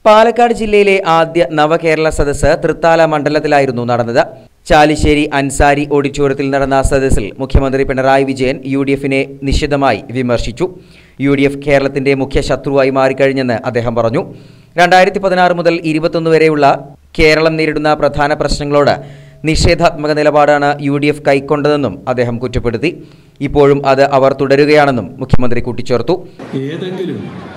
പാലക്കാട് ജില്ലയിലെ ആദ്യ നവകേരള സദസ്സ് തൃത്താല മണ്ഡലത്തിലായിരുന്നു നടന്നത് ചാലിശ്ശേരി അൻസാരി ഓഡിറ്റോറിയത്തിൽ നടന്ന സദസ്സിൽ മുഖ്യമന്ത്രി പിണറായി വിജയൻ യു ഡി എഫിനെ നിശിതമായി വിമർശിച്ചു യു ഡി എഫ് കേരളത്തിന്റെ മുഖ്യ ശത്രുവായി മാറിക്കഴിഞ്ഞെന്ന് അദ്ദേഹം പറഞ്ഞു രണ്ടായിരത്തി പതിനാറ് മുതൽ ഇരുപത്തൊന്ന് വരെയുള്ള കേരളം നേരിടുന്ന പ്രധാന പ്രശ്നങ്ങളോട് നിഷേധാത്മക നിലപാടാണ് യു ഡി എഫ് കൈക്കൊണ്ടതെന്നും അദ്ദേഹം കുറ്റപ്പെടുത്തി ഇപ്പോഴും അത് അവർ തുടരുകയാണെന്നും മുഖ്യമന്ത്രി കൂട്ടിച്ചേർത്തു ഏതെങ്കിലും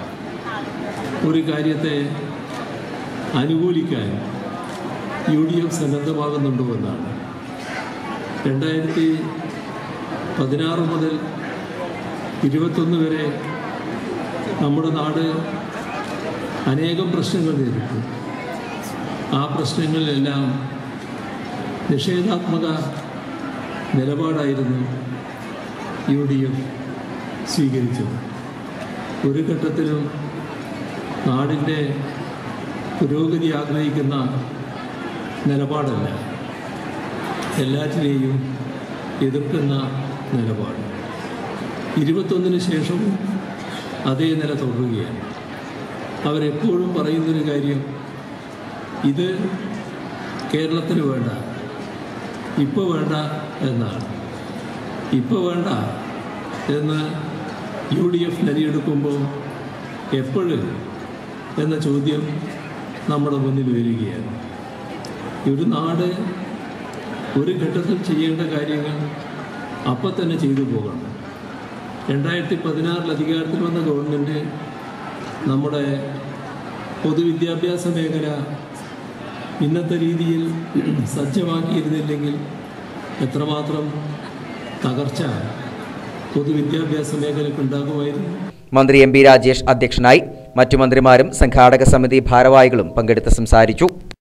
ഒരു കാര്യത്തെ അനുകൂലിക്കാൻ യു ഡി എഫ് സന്നദ്ധമാകുന്നുണ്ടോ എന്നാണ് രണ്ടായിരത്തി പതിനാറ് മുതൽ ഇരുപത്തൊന്ന് വരെ നമ്മുടെ നാട് അനേകം പ്രശ്നങ്ങൾ നേരിട്ടു ആ പ്രശ്നങ്ങളിലെല്ലാം നിഷേധാത്മക നിലപാടായിരുന്നു യു ഡി എഫ് സ്വീകരിച്ചത് ഒരു ഘട്ടത്തിലും നാടിൻ്റെ പുരോഗതി ആഗ്രഹിക്കുന്ന നിലപാടല്ല എല്ലാറ്റിനെയും എതിർക്കുന്ന നിലപാട് ഇരുപത്തൊന്നിന് ശേഷവും അതേ നില തുടരുകയാണ് അവരെപ്പോഴും പറയുന്നൊരു കാര്യം ഇത് കേരളത്തിന് വേണ്ട ഇപ്പോൾ വേണ്ട എന്നാണ് ഇപ്പോൾ വേണ്ട എന്ന് യു ഡി എഫ് നിലയെടുക്കുമ്പോൾ എപ്പോഴും എന്ന ചോദ്യം നമ്മുടെ മുന്നിൽ വരികയാണ് ഒരു നാട് ഒരു ഘട്ടത്തിൽ ചെയ്യേണ്ട കാര്യങ്ങൾ അപ്പം തന്നെ ചെയ്തു പോകണം രണ്ടായിരത്തി പതിനാറിൽ അധികാരത്തിൽ വന്ന ഗവൺമെൻറ് നമ്മുടെ പൊതുവിദ്യാഭ്യാസ മേഖല ഇന്നത്തെ രീതിയിൽ സജ്ജമാക്കിയിരുന്നില്ലെങ്കിൽ എത്രമാത്രം തകർച്ച പൊതുവിദ്യാഭ്യാസ മേഖലയ്ക്ക് ഉണ്ടാകുമായിരുന്നു മന്ത്രി എം പി രാജേഷ് അധ്യക്ഷനായി മറ്റു മന്ത്രിമാരും സംഘാടക സമിതി ഭാരവാഹികളും പങ്കെടുത്ത് സംസാരിച്ചു